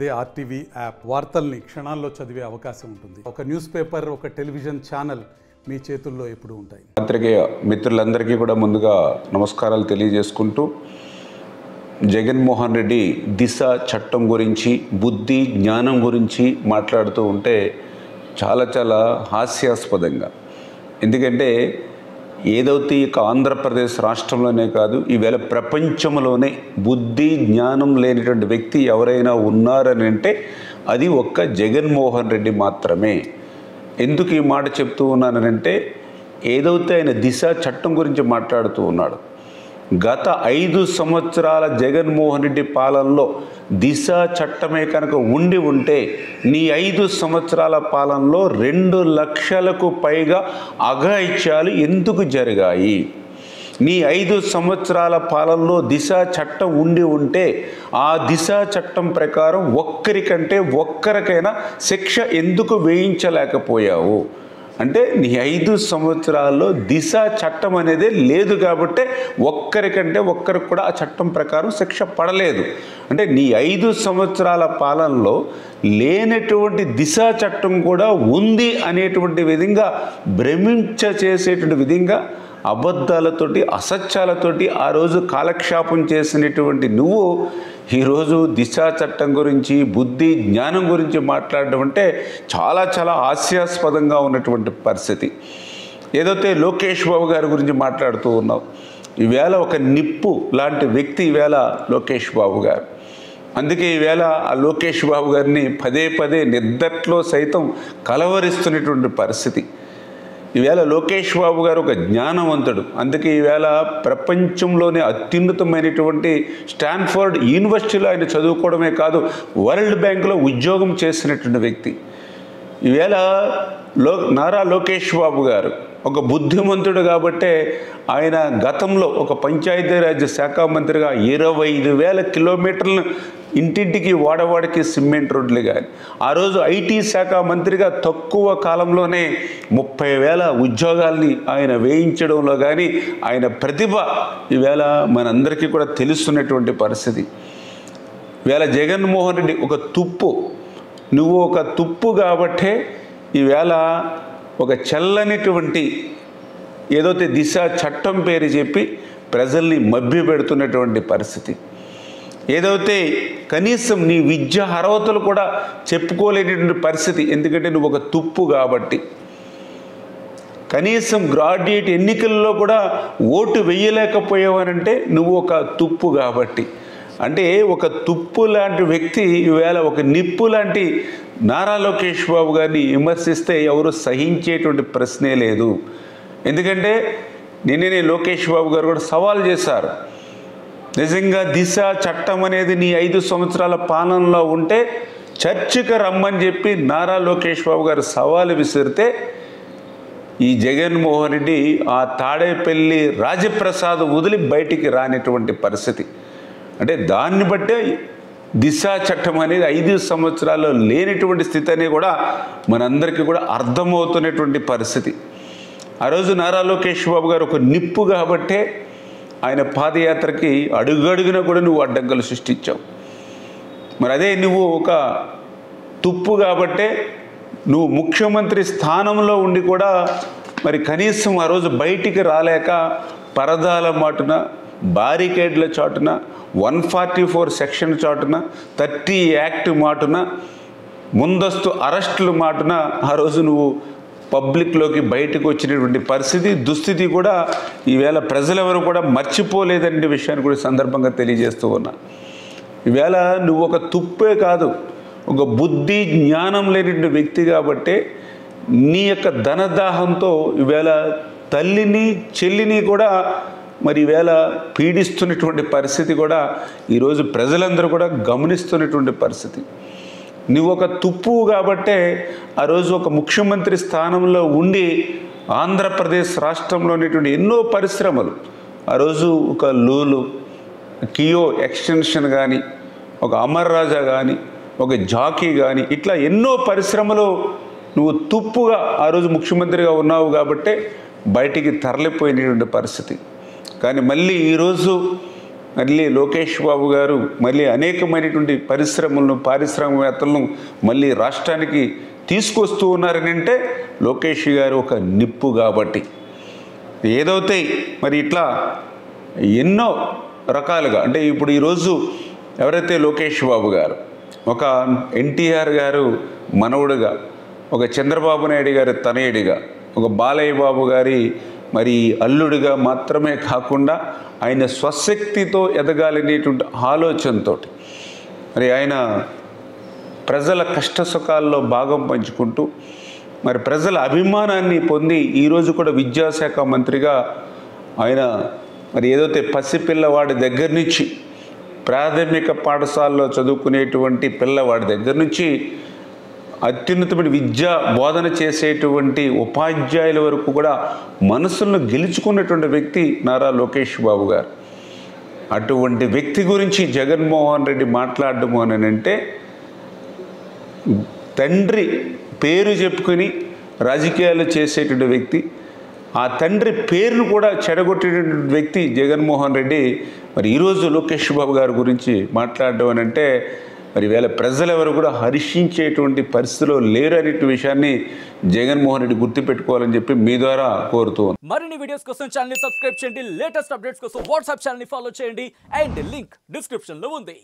అదే RTV app వార్తల్ని క్షణాల్లో చదివే అవకాశం ఉంటుంది ఒక న్యూస్ పేపర్ ఒక టెలివిజన్ ఛానల్ మీ చేతుల్లో ఎప్పుడూ ఉంటాయి పాత్రికేయ మిత్రులందరికీ కూడా ముందుగా నమస్కారాలు తెలియజేసుకుంటూ జగన్మోహన్ రెడ్డి దిశ చట్టం గురించి బుద్ధి జ్ఞానం గురించి మాట్లాడుతూ ఉంటే చాలా చాలా హాస్యాస్పదంగా ఎందుకంటే ఏదైతే ఇక ఆంధ్రప్రదేశ్ రాష్ట్రంలోనే కాదు ఈవేళ ప్రపంచంలోనే బుద్ధి జ్ఞానం లేనిటువంటి వ్యక్తి ఎవరైనా ఉన్నారని అంటే అది ఒక్క జగన్మోహన్ రెడ్డి మాత్రమే ఎందుకు ఈ మాట చెప్తూ ఉన్నానంటే ఏదైతే ఆయన దిశ చట్టం గురించి మాట్లాడుతూ ఉన్నాడు గత ఐదు సంవత్సరాల జగన్మోహన్ రెడ్డి పాలనలో దిశ చట్టమే కనుక ఉండి ఉంటే నీ ఐదు సంవత్సరాల పాలనలో రెండు లక్షలకు పైగా అఘాయిత్యాలు ఎందుకు జరిగాయి నీ ఐదు సంవత్సరాల పాలనలో దిశ చట్టం ఉండి ఉంటే ఆ దిశ చట్టం ప్రకారం ఒక్కరికంటే ఒక్కరికైనా శిక్ష ఎందుకు వేయించలేకపోయావు అంటే నీ ఐదు సంవత్సరాల్లో దిశ చట్టం అనేది లేదు కాబట్టే ఒక్కరికంటే ఒక్కరికి కూడా ఆ చట్టం ప్రకారం శిక్ష పడలేదు అంటే నీ ఐదు సంవత్సరాల పాలనలో లేనటువంటి దిశ చట్టం కూడా ఉంది అనేటువంటి విధంగా భ్రమించ చేసేటువంటి విధంగా అబద్ధాలతోటి అసత్యాలతోటి ఆ రోజు కాలక్షేపం చేసినటువంటి నువ్వు ఈరోజు దిశా చట్టం గురించి బుద్ధి జ్ఞానం గురించి మాట్లాడడం అంటే చాలా చాలా హాస్యాస్పదంగా ఉన్నటువంటి పరిస్థితి ఏదైతే లోకేష్ బాబు గారి గురించి మాట్లాడుతూ ఉన్నావు ఈవేళ ఒక నిప్పు లాంటి వ్యక్తి ఈవేళ లోకేష్ బాబు గారు అందుకే ఈవేళ ఆ లోకేష్ బాబు గారిని పదే పదే నిద్దట్లో సైతం కలవరిస్తున్నటువంటి పరిస్థితి ఈవేళ లోకేష్ బాబు గారు ఒక జ్ఞానవంతుడు అందుకే ఈవేళ ప్రపంచంలోనే అత్యున్నతమైనటువంటి స్టాన్ఫోర్డ్ యూనివర్సిటీలో ఆయన చదువుకోవడమే కాదు వరల్డ్ బ్యాంకులో ఉద్యోగం చేసినటువంటి వ్యక్తి ఈవేళ లో నారా లోకేష్ బాబు గారు ఒక బుద్ధిమంతుడు కాబట్టే ఆయన గతంలో ఒక పంచాయతీరాజ్ శాఖ మంత్రిగా ఇరవై ఐదు వేల కిలోమీటర్లను ఇంటింటికి వాడవాడికి సిమెంట్ రోడ్లు కానీ ఆ రోజు ఐటీ శాఖ మంత్రిగా తక్కువ కాలంలోనే ముప్పై వేల ఉద్యోగాల్ని ఆయన వేయించడంలో కానీ ఆయన ప్రతిభ ఈవేళ మనందరికీ కూడా తెలుస్తున్నటువంటి పరిస్థితి ఈవేళ జగన్మోహన్ రెడ్డి ఒక తుప్పు నువ్వు ఒక తుప్పు కాబట్టే ఈవేళ ఒక చల్లనిటువంటి ఏదైతే దిశ చట్టం పేరు చెప్పి ప్రజల్ని మభ్య పెడుతున్నటువంటి పరిస్థితి ఏదైతే కనీసం నీ విద్య అర్హతలు కూడా చెప్పుకోలేనటువంటి పరిస్థితి ఎందుకంటే నువ్వు ఒక తుప్పు కాబట్టి కనీసం గ్రాడ్యుయేట్ ఎన్నికల్లో కూడా ఓటు వేయలేకపోయావనంటే నువ్వు ఒక తుప్పు కాబట్టి అంటే ఒక తుప్పు లాంటి వ్యక్తి ఈవేళ ఒక నిప్పు లాంటి నారా లోకేష్ బాబు గారిని విమర్శిస్తే ఎవరు సహించేటువంటి ప్రశ్నే లేదు ఎందుకంటే నిన్ననే లోకేష్ బాబు గారు కూడా సవాల్ చేశారు నిజంగా దిశ చట్టం అనేది నీ ఐదు సంవత్సరాల పాలనలో ఉంటే చర్చకు రమ్మని చెప్పి నారా లోకేష్ బాబు గారు సవాలు విసిరితే ఈ జగన్మోహన్ రెడ్డి ఆ తాడేపల్లి రాజప్రసాద్ వదిలి బయటికి రానిటువంటి పరిస్థితి అంటే దాన్ని బట్టే దిశ చట్టం అనేది ఐదు సంవత్సరాల్లో లేనటువంటి స్థితి అనేది కూడా మనందరికీ కూడా అర్థమవుతున్నటువంటి పరిస్థితి ఆ రోజు నారా లోకేష్ బాబు గారు ఒక నిప్పు కాబట్టే ఆయన పాదయాత్రకి అడుగడుగున కూడా నువ్వు అడ్డంకులు సృష్టించావు మరి అదే నువ్వు ఒక తుప్పు కాబట్టే నువ్వు ముఖ్యమంత్రి స్థానంలో ఉండి కూడా మరి కనీసం ఆ రోజు బయటికి రాలేక పరదాల మాటున బారికేడ్ల చాటున వన్ ఫార్టీ ఫోర్ సెక్షన్ చాటున థర్టీ యాక్ట్ మాటున ముందస్తు అరెస్టుల మాటున ఆ రోజు నువ్వు పబ్లిక్లోకి బయటకు వచ్చినటువంటి పరిస్థితి దుస్థితి కూడా ఈవేళ ప్రజలెవరు కూడా మర్చిపోలేదనే విషయాన్ని కూడా ఈ సందర్భంగా తెలియజేస్తూ ఉన్నా ఈవేళ నువ్వు ఒక తుప్పే కాదు ఒక బుద్ధి జ్ఞానం లేని వ్యక్తి కాబట్టే నీ యొక్క ధనదాహంతో ఈవేళ తల్లిని చెల్లిని కూడా మరి ఈవేళ పీడిస్తున్నటువంటి పరిస్థితి కూడా ఈరోజు ప్రజలందరూ కూడా గమనిస్తున్నటువంటి పరిస్థితి నువ్వు ఒక తుప్పు కాబట్టే ఆ రోజు ఒక ముఖ్యమంత్రి స్థానంలో ఉండి ఆంధ్రప్రదేశ్ రాష్ట్రంలో ఉన్నటువంటి ఎన్నో పరిశ్రమలు ఆ రోజు ఒక లూలు కియో ఎక్స్టెన్షన్ కానీ ఒక అమర్ రాజా కానీ ఒక జాకీ కానీ ఇట్లా ఎన్నో పరిశ్రమలు నువ్వు తుప్పుగా ఆ రోజు ముఖ్యమంత్రిగా ఉన్నావు కాబట్టే బయటికి తరలిపోయినటువంటి పరిస్థితి కానీ మళ్ళీ ఈరోజు మళ్ళీ లోకేష్ బాబు గారు మళ్ళీ అనేకమైనటువంటి పరిశ్రమలను పారిశ్రామికవేత్తలను మళ్ళీ రాష్ట్రానికి తీసుకొస్తూ ఉన్నారని అంటే లోకేష్ గారు ఒక నిప్పు కాబట్టి ఏదైతే మరి ఇట్లా ఎన్నో రకాలుగా అంటే ఇప్పుడు ఈరోజు ఎవరైతే లోకేష్ బాబు గారు ఒక ఎన్టీఆర్ గారు మనవుడుగా ఒక చంద్రబాబు నాయుడు గారి తనయుడిగా ఒక బాలయ్య బాబు గారి మరి అల్లుడిగా మాత్రమే కాకుండా ఆయన స్వశక్తితో ఎదగాలనేటువంటి ఆలోచనతో మరి ఆయన ప్రజల కష్ట సుఖాల్లో భాగం పంచుకుంటూ మరి ప్రజల అభిమానాన్ని పొంది ఈరోజు కూడా విద్యాశాఖ మంత్రిగా ఆయన మరి ఏదైతే పసిపిల్లవాడి దగ్గర నుంచి ప్రాథమిక పాఠశాలలో చదువుకునేటువంటి పిల్లవాడి దగ్గర నుంచి అత్యున్నతమైన విద్యా బోధన చేసేటువంటి ఉపాధ్యాయుల వరకు కూడా మనసులను గెలుచుకున్నటువంటి వ్యక్తి నారా లోకేష్ బాబు గారు అటువంటి వ్యక్తి గురించి జగన్మోహన్ రెడ్డి మాట్లాడడము అని అంటే తండ్రి పేరు చెప్పుకొని రాజకీయాలు చేసేటువంటి వ్యక్తి ఆ తండ్రి పేరును కూడా చెడగొట్టేటువంటి వ్యక్తి జగన్మోహన్ రెడ్డి మరి ఈరోజు లోకేష్ బాబు గారి గురించి మాట్లాడడం అని అంటే మరి వేళ ప్రజలు ఎవరు కూడా హర్షించేటువంటి పరిస్థితిలో లేరు అనే విషయాన్ని జగన్మోహన్ రెడ్డి గుర్తుపెట్టుకోవాలని చెప్పి మీ ద్వారా కోరుతూ ఉన్నాను. మరిన్ని వీడియోస్ కోసం ఛానల్ సబ్స్క్రైబ్ చేయండి లేటెస్ట్ అప్డేట్స్ కోసం వాట్సాప్ ఛానల్ ఫాలో చేయండి అండ్ లింక్ డిస్క్రిప్షన్ లో ఉంది